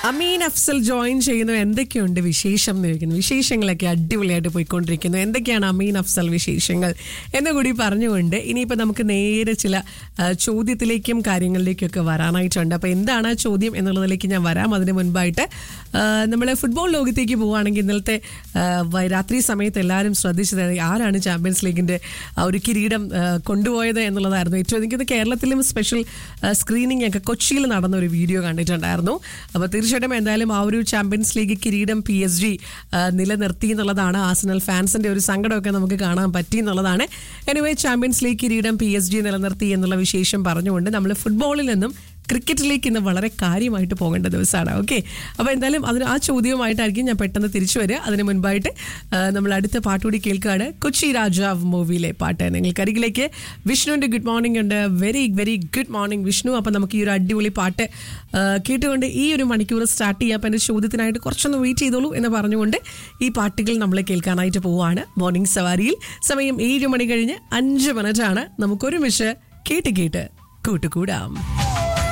അമീൻ Afsal join ചെയ്യുന്നു എന്തൊക്കെയുണ്ട് വിശേഷം എന്ന് ചോദിക്കുന്നു വിശേഷങ്ങളൊക്കെ അടിപൊളിയായിട്ട് പോയിക്കൊണ്ടിരിക്കുന്നു എന്തൊക്കെയാണ് അമീൻ അഫ്സൽ വിശേഷങ്ങൾ എന്ന് കൂടി പറഞ്ഞുകൊണ്ട് ഇനിയിപ്പോൾ നമുക്ക് നേരെ ചില ആ, ചോദ്യത്തിലേക്കും കാര്യങ്ങളിലേക്കൊക്കെ വരാനായിട്ടുണ്ട് അപ്പോൾ എന്താണ് ആ ചോദ്യം എന്നുള്ളതിലേക്ക് ഞാൻ വരാം അതിന് മുൻപായിട്ട് നമ്മൾ ഫുട്ബോൾ ലോകത്തേക്ക് പോവുകയാണെങ്കിൽ ഇന്നലത്തെ ആ, വൈ- രാത്രി സമയത്ത് എല്ലാവരും ശ്രദ്ധിച്ചത് ആരാണ് ചാമ്പ്യൻസ് ലീഗിൻ്റെ ആ ഒരു കിരീടം ആ, കൊണ്ടുപോയത് എന്നുള്ളതായിരുന്നു ഏറ്റവും എനിക്കത് കേരളത്തിലും സ്പെഷ്യൽ സ്ക്രീനിങ് ഒക്കെ കൊച്ചിയിൽ നടന്ന ഒരു വീഡിയോ കണ്ടിട്ടുണ്ടായിരുന്നു അപ്പോൾ തീർച്ചയായിട്ടും എന്തായാലും ആ ഒരു ചാമ്പ്യൻസ് ലീഗ് കിരീടം പി എസ് ജി നിലനിർത്തി എന്നുള്ളതാണ് ആസനൽ ഫാൻസിന്റെ ഒരു സങ്കടമൊക്കെ നമുക്ക് കാണാൻ പറ്റി എന്നുള്ളതാണ് എനിവേ ചാമ്പ്യൻസ് ലീഗ് കിരീടം പി എസ് ജി നിലനിർത്തി എന്നുള്ള വിശേഷം പറഞ്ഞുകൊണ്ട് നമ്മൾ ഫുട്ബോളിൽ നിന്നും ക്രിക്കറ്റിലേക്ക് ഇന്ന് വളരെ കാര്യമായിട്ട് പോകേണ്ട ദിവസമാണ് ഓക്കെ അപ്പോൾ എന്തായാലും അതിന് ആ ചോദ്യവുമായിട്ടായിരിക്കും ഞാൻ പെട്ടെന്ന് തിരിച്ചു വരിക അതിന് മുൻപായിട്ട് ആ, നമ്മൾ അടുത്ത പാട്ടുകൂടി കേൾക്കുകയാണ് കൊച്ചി രാജാവ് മൂവിയിലെ പാട്ട് നിങ്ങൾക്ക് അരികിലേക്ക് വിഷ്ണുവിൻ്റെ ഗുഡ് മോർണിംഗ് ഉണ്ട് very very good morning Vishnu അപ്പം നമുക്ക് ഈ ഒരു അടിപൊളി പാട്ട് ആ, കേട്ടുകൊണ്ട് ഈ ഒരു മണിക്കൂർ സ്റ്റാർട്ട് ചെയ്യാം അപ്പം എൻ്റെ ചോദ്യത്തിനായിട്ട് കുറച്ചൊന്ന് വെയിറ്റ് ചെയ്തോളൂ എന്ന് പറഞ്ഞുകൊണ്ട് ഈ പാട്ടുകൾ നമ്മൾ കേൾക്കാനായിട്ട് പോവുകയാണ് മോർണിംഗ് സവാരിയിൽ സമയം ഏഴ് മണി കഴിഞ്ഞ് അഞ്ച് മിനിറ്റാണ് നമുക്കൊരുമിച്ച് കേട്ട് കേട്ട് കൂട്ടുകൂടാം